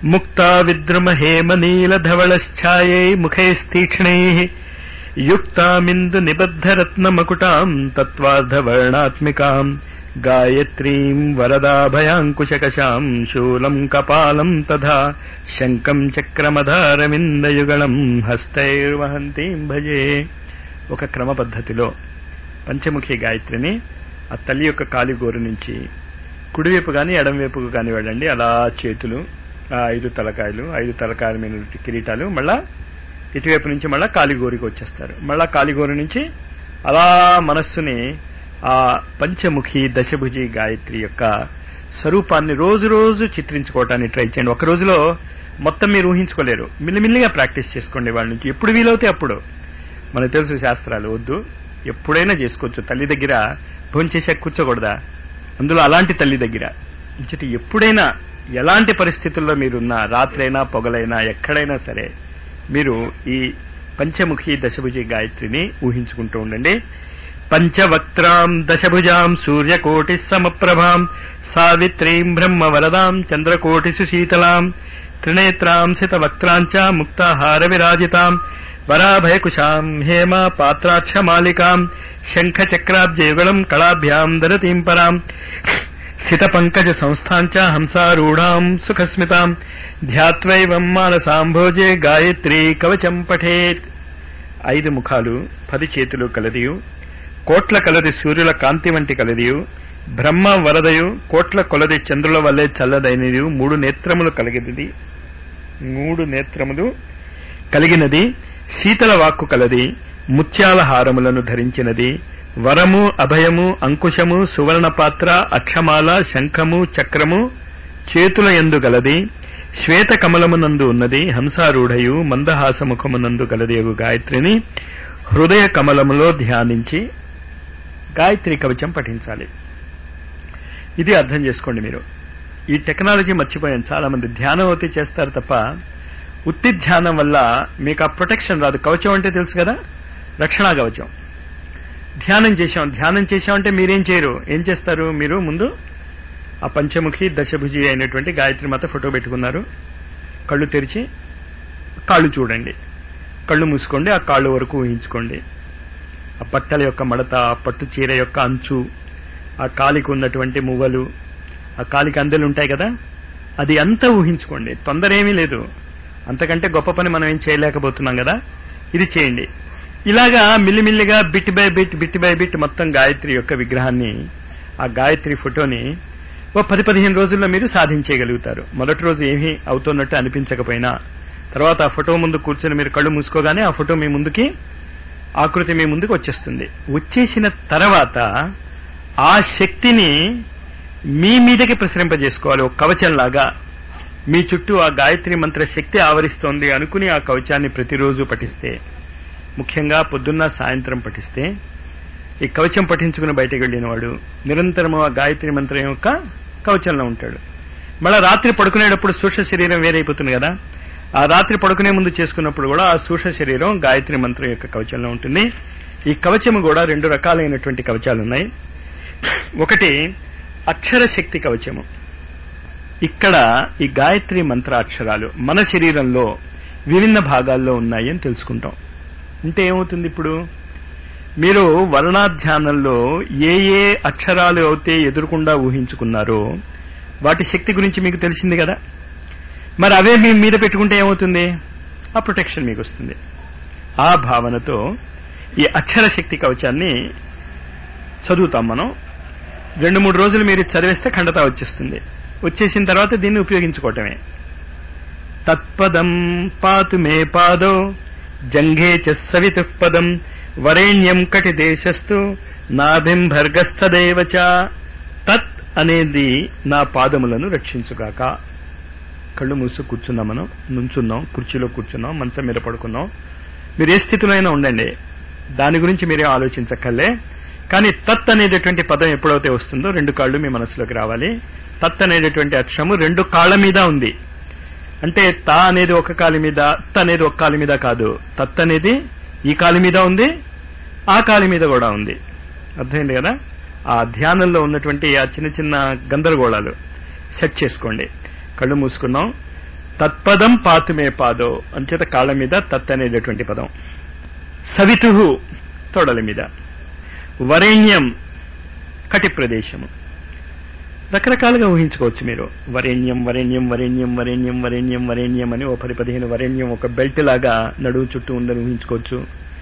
ముక్తా విద్రుమ హేమనీలధవళశ్ఛాయై ముఖైస్తీక్ష్ణైః యుక్తామిందు నిబద్ధరత్నమకుటాం తత్వార్ధవర్ణాత్మికాం గాయత్రీం వరదాభయాంకుశకశాం శూలం కపాలం తథా శంఖం చక్రమధారవిందయుగళం హస్తైర్వహంతీం భజే ఒక క్రమ పద్ధతిలో పంచముఖి గాయత్రిని ఆ తల్లి యొక్క కాలిగోరు నుంచి కుడివైపు కానీ ఎడంవైపుకు కానీ వెళ్ళండి అలా చేతులు ఆ ఐదు తలకాయలు ఐదు తలకాయల మీద కిరీటాలు మళ్ళా ఇటువైపు నుంచి మళ్ళా కాలిగోరికి వచ్చేస్తారు మళ్ళా కాలిగోరు నుంచి అలా మనస్సుని ఆ పంచముఖి దశభుజి గాయత్రి యొక్క స్వరూపాన్ని రోజు రోజు చిత్రించుకోవటానికి ట్రై చేయండి ఒక రోజులో మొత్తం మీరు ఊహించుకోలేరు మిల్లిమిల్లిగా ప్రాక్టీస్ చేసుకోండి వాళ్ళ నుంచి ఎప్పుడు వీలవుతే అప్పుడు మనకు తెలుసు శాస్త్రాలు వద్దు ఎప్పుడైనా చేసుకోవచ్చు తల్లి దగ్గర భోజనం చేసాక కూర్చోకూడదా అందులో అలాంటి తల్లి దగ్గర ఇంచటి ఎప్పుడైనా ఎలాంటి పరిస్థితుల్లో మీరున్నా రాత్రైనా పొగలైనా ఎక్కడైనా సరే మీరు ఈ పంచముఖి దశభుజి గాయత్రిని ఊహించుకుంటూ ఉండండి పంచవక్త్రాం దశభుజాం సూర్యకోటి సమప్రభాం సావిత్రీం బ్రహ్మవరదాం చంద్రకోటి సుశీతలాం త్రినేత్రాం సితవక్త్రాంచ ముక్తాహార విరాజితాం వరాభయకుశాం హేమ పాత్రాక్షమాలికాం శంఖచక్రాబ్జయుగళం కళాభ్యాం దరతీం పరాం సితపంకజ సంస్థాంచ హంసారూఢాం సుఖస్మితాం ధ్యాత్వైవం మానసాంభోజే గాయత్రీ కవచం పఠేత్ ఐదు ముఖాలు పది చేతులు కలదియు కోట్ల కలది సూర్యుల కాంతి వంటి కలదియు బ్రహ్మ వరదయు కోట్ల కొలది చంద్రుల వల్లే చల్లదైనదియు మూడు నేత్రములు కలిగినది మూడు నేత్రములు కలిగినది శీతల వాక్కు కలది ముత్యాల హారములను ధరించినది వరము అభయము అంకుశము సువర్ణ పాత్ర అక్షమాల శంఖము చక్రము చేతుల ఎందు గలది శ్వేత కమలమునందు ఉన్నది హంసారూఢయు మందహాసముఖమునందు గలదేవు గాయత్రిని హృదయ కమలములో ధ్యానించి గాయత్రి కవచం పఠించాలి ఇది అర్థం చేసుకోండి మీరు ఈ టెక్నాలజీ మర్చిపోయాను చాలా మంది ధ్యానం అయితే చేస్తారు తప్ప ఉత్తి ధ్యానం వల్ల మీకు ఆ ప్రొటెక్షన్ రాదు కవచం అంటే తెలుసు కదా రక్షణ కవచం ధ్యానం చేశాం ధ్యానం చేశామంటే మీరేం చేయరు ఏం చేస్తారు మీరు ముందు ఆ పంచముఖి దశభుజి అయినటువంటి గాయత్రి మాత ఫోటో పెట్టుకున్నారు కళ్ళు తెరిచి కాళ్ళు చూడండి కళ్ళు మూసుకోండి ఆ కాళ్ళు వరకు ఊహించుకోండి ఆ బట్టల యొక్క మడత ఆ పట్టు చీర యొక్క అంచు ఆ కాలికి ఉన్నటువంటి మువ్వలు ఆ కాలికి అందెలు ఉంటాయి కదా అది అంతా ఊహించుకోండి తొందర ఏమీ లేదు అంతకంటే గొప్ప పని మనం ఏం చేయలేకపోతున్నాం కదా ఇది చేయండి ఇలాగా మిల్లిమిల్లిగా bit by bit bit by bit మొత్తం గాయత్రి యొక్క విగ్రహాన్ని ఆ గాయత్రి ఫోటోని ఓ పది పదిహేను రోజుల్లో మీరు సాధించేయగలుగుతారు మొదటి రోజు ఏమీ అవుతున్నట్టు అనిపించకపోయినా తర్వాత ఆ ఫోటో ముందు కూర్చొని మీరు కళ్ళు మూసుకోగానే ఆ ఫోటో మీ ముందుకి ఆకృతి మీ ముందుకు వచ్చేస్తుంది వచ్చేసిన తర్వాత ఆ శక్తిని మీ మీదకి ప్రసరింపజేసుకోవాలి ఒక కవచంలాగా మీ చుట్టూ ఆ గాయత్రి మంత్ర శక్తి ఆవరిస్తోంది అనుకుని ఆ కవచాన్ని ప్రతిరోజు పఠిస్తే ముఖ్యంగా పొద్దున్న సాయంత్రం పఠిస్తే ఈ కవచం పఠించుకుని బయటకు వెళ్ళిన వాడు నిరంతరము ఆ గాయత్రి మంత్రం యొక్క కవచంలో ఉంటాడు మళ్ళా రాత్రి పడుకునేటప్పుడు సూక్ష్మ శరీరం వేరైపోతుంది కదా ఆ రాత్రి పడుకునే ముందు చేసుకున్నప్పుడు కూడా ఆ సూక్ష్మ శరీరం గాయత్రి మంత్రం యొక్క కవచంలో ఉంటుంది ఈ కవచము కూడా రెండు రకాలైనటువంటి కవచాలు ఉన్నాయి ఒకటి అక్షర శక్తి కవచము ఇక్కడ ఈ గాయత్రి మంత్రాక్షరాలు మన శరీరంలో విభిన్న భాగాల్లో ఉన్నాయి అని తెలుసుకుంటాం అంటే ఏమవుతుంది ఇప్పుడు మీరు వర్ణాధ్యానంలో ఏ ఏ అక్షరాలు అయితే ఎదురకుండా ఊహించుకున్నారో వాటి శక్తి గురించి మీకు తెలిసింది కదా మరి అవే మీ మీద పెట్టుకుంటే ఏమవుతుంది ఆ ప్రొటెక్షన్ మీకు వస్తుంది ఆ భావనతో ఈ అక్షర శక్తి కవచాన్ని చదువుతాం మనం రెండు మూడు రోజులు మీరు చదివేస్తే ఖండత వచ్చేస్తుంది వచ్చేసిన తర్వాత దీన్ని ఉపయోగించుకోవటమే తత్పదం పాతు మే పాదో జంఘే చ సవితుః పదం వరేణ్యం కటి దేశస్థు నాభిం భర్గస్థదేవచ తత్ అనేది నా పాదములను రక్షించుగాక కళ్ళు మూసు కూర్చున్నాం మనం నుంచున్నాం కుర్చీలో కూర్చున్నాం మంచం మీద పడుకున్నాం మీరు ఏ స్థితిలో అయినా ఉండండి దాని గురించి మీరే ఆలోచించక్కర్లే కానీ తత్ అనేటటువంటి పదం ఎప్పుడైతే వస్తుందో రెండు కాళ్ళు మీ మనసులోకి రావాలి తత్ అనేటటువంటి అక్షరము రెండు కాళ్ళ మీద ఉంది అంటే తా అనేది ఒక కాలి మీద త్ అనేది ఒక కాలి మీద కాదు తత్ అనేది ఈ కాలి మీద ఉంది ఆ కాలి మీద కూడా ఉంది అర్థమైంది కదా ఆ ధ్యానంలో ఉన్నటువంటి ఆ చిన్న చిన్న గందరగోళాలు సెట్ చేసుకోండి కళ్ళు మూసుకున్నాం తత్పదం పాతుమే పాదో అంచేత కాళ్ళ మీద తత్ అనేటటువంటి పదం సవితు తొడల మీద వరేణ్యం కటి ప్రదేశము రకరకాలుగా ఊహించుకోవచ్చు మీరు వరేణ్యం వరేణ్యం వరేణ్యం వరేణ్యం వరేణ్యం వరేణ్యం అని ఓ పది పదిహేను వరేణ్యం ఒక బెల్ట్ లాగా నడువు చుట్టూ ఉందని ఊహించుకోవచ్చు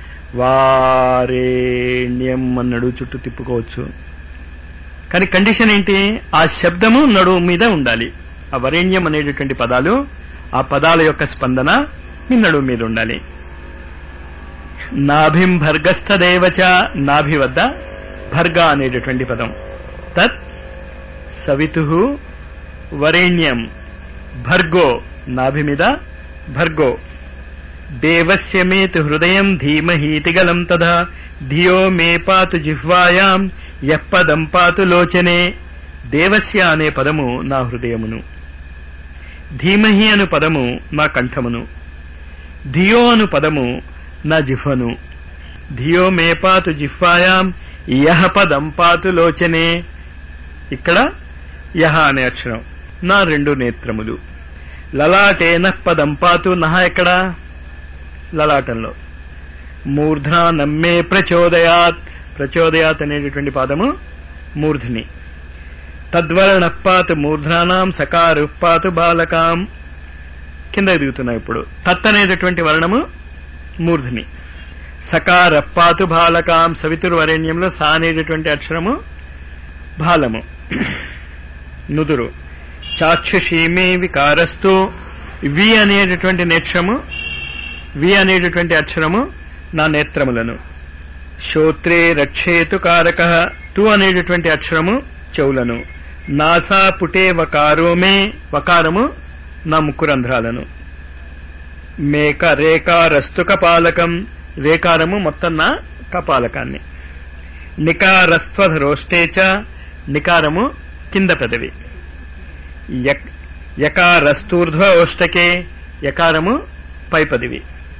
వారేణ్యం అని నడువు చుట్టూ తిప్పుకోవచ్చు కానీ కండిషన్ ఏంటి ఆ శబ్దము నడువు మీద ఉండాలి ఆ వరేణ్యం అనేటటువంటి పదాలు ఆ పదాల యొక్క స్పందన మీ నడువు మీద ఉండాలి నాభిం భర్గస్థదేవచ నాభి వద్ద భర్గ అనేటటువంటి పదం తత్ సవితు వరేణ్యం భర్గో నాభి మీద భర్గో దేవస్య మేతు హృదయం ధీమహీతి గలం తదా ధియో మే పాతు జిహ్వాయాం యప్పదం పాతు లోచనే దేవస్య అనే పదము నా హృదయమును ధీమహి అను పదము నా కంఠమును ధియో అను పదము నా జిహ్వను ధియో మే పాతు జిహ్వాయాం యహ పదం పాతు లోచనే ఇక్కడ యహ అనే అక్షరం నా రెండు నేత్రములు లలాటే నః పదం పాతు నహ ఎక్కడ లలాటంలో మూర్ధనా నమ్మే ప్రచోదయాత్ ప్రచోదయాత్ అనేటటువంటి పాదము మూర్ధని తద్వర్ణపాత్ మూర్ధనానాం సకారుపాతు బాలకాం కింద ఎదుగుతున్నాయి ఇప్పుడు తత్ అనేటటువంటి వర్ణము మూర్ధని సకారప్పాతు బాలకాం సవితుర్వరేణ్యంలో సా అనేటటువంటి అక్షరము బాలము నుదురు చాక్షుషీమే వికారస్తు వి అనేటటువంటి నేత్రము వి అనేటటువంటి అక్షరము నా నేత్రములను శ్రోత్రే రక్షేతు కారక తు అనేటటువంటి అక్షరము చెవులను నాసా పుటే వకారో మే వకారము నా ముక్కు రంధ్రాలను మేక రేకారస్తు కపాలకం రేకారము మొత్తం నా కపాలకాన్ని నికారస్త్వధరోష్టేచ నికారము కింద పెదవి యక్- యకారస్తూర్ధ్వ ఓష్టకే యకారము పై పదవి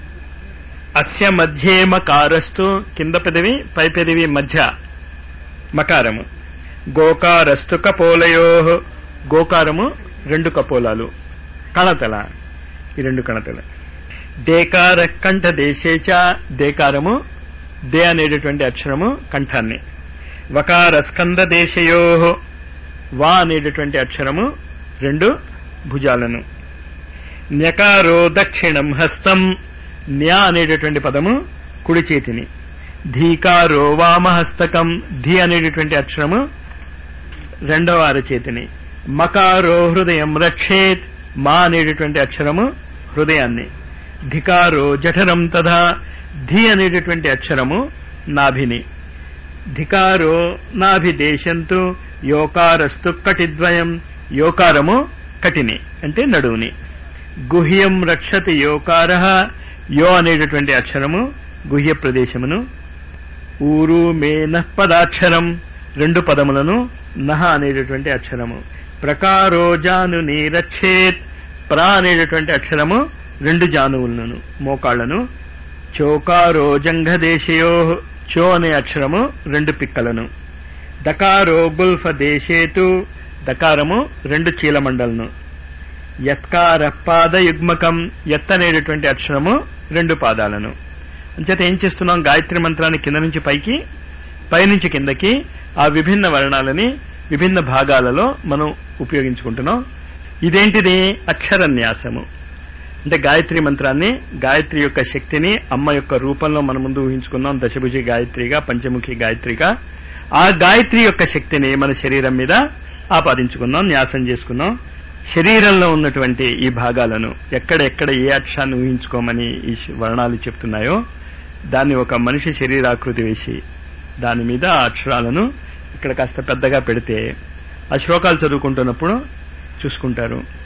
అస్య మధ్యే మకారస్తు కింద పెదవి పై పెదవి మధ్య మకారము గోకారస్తు కపోలయో గోకారము రెండు కపోలాలు కణతల ఈ రెండు కణతలు దేకార కంఠ దేశేచ దేకారము దే అనేటటువంటి అక్షరము కంఠాన్ని వకార స్కంద దేశయో వా అనేటటువంటి అక్షరము రెండు భుజాలను న్యకారో దక్షిణం హస్తం న్యా అనేటటువంటి పదము కుడి చేతిని ధీకారో వామహస్తకం ధీ అనేటటువంటి అక్షరము రెండవ అరచేతిని మకారో హృదయం రక్షేత్ మా అనేటటువంటి అక్షరము హృదయాన్ని ధికారో జఠరం తథా ధి అనేటటువంటి అక్షరము నాభిని ధికారో నాభిదేశంతు యోకారస్తు కటిద్వయం యోకారము కటిని అంటే నడువుని గుహ్యం రక్షతి యోకార యో అనేటటువంటి అక్షరము గుహ్య ప్రదేశమును ఊరు మేన పదాక్షరం రెండు పదములను నహ అనేటటువంటి అక్షరము ప్రకారో జాను నీరక్షేత్ ప్రా అనేటటువంటి అక్షరము రెండు జానువులను మోకాళ్లను చోకారో జంఘదేశయో చో అనే అక్షరము రెండు పిక్కలను దకారో గుల్ఫ దేశేతు దకారము రెండు చీలమండలను యత్కార పాద యుగ్మకం ఎత్ అనేటటువంటి అక్షరము రెండు పాదాలను అంచేత ఏం చేస్తున్నాం గాయత్రి మంత్రాన్ని కింద నుంచి పైకి పైనుంచి కిందకి ఆ విభిన్న వర్ణాలని విభిన్న భాగాలలో మనం ఉపయోగించుకుంటున్నాం ఇదేంటిది అక్షరన్యాసము అంటే గాయత్రి మంత్రాన్ని గాయత్రి యొక్క శక్తిని అమ్మ యొక్క రూపంలో మన ముందు ఊహించుకున్నాం దశభుజి గాయత్రిగా పంచముఖి గాయత్రిగా ఆ గాయత్రి యొక్క శక్తిని మన శరీరం మీద ఆపాదించుకున్నాం న్యాసం చేసుకున్నాం శరీరంలో ఉన్నటువంటి ఈ భాగాలను ఎక్కడెక్కడ ఏ అక్షరాన్ని ఊహించుకోమని ఈ శ- వర్ణాలు చెప్తున్నాయో దాన్ని ఒక మనిషి శరీరాకృతి వేసి దాని మీద ఆ అక్షరాలను ఇక్కడ కాస్త పెద్దగా పెడితే ఆ శ్లోకాలు చదువుకుంటున్నప్పుడు చూసుకుంటారు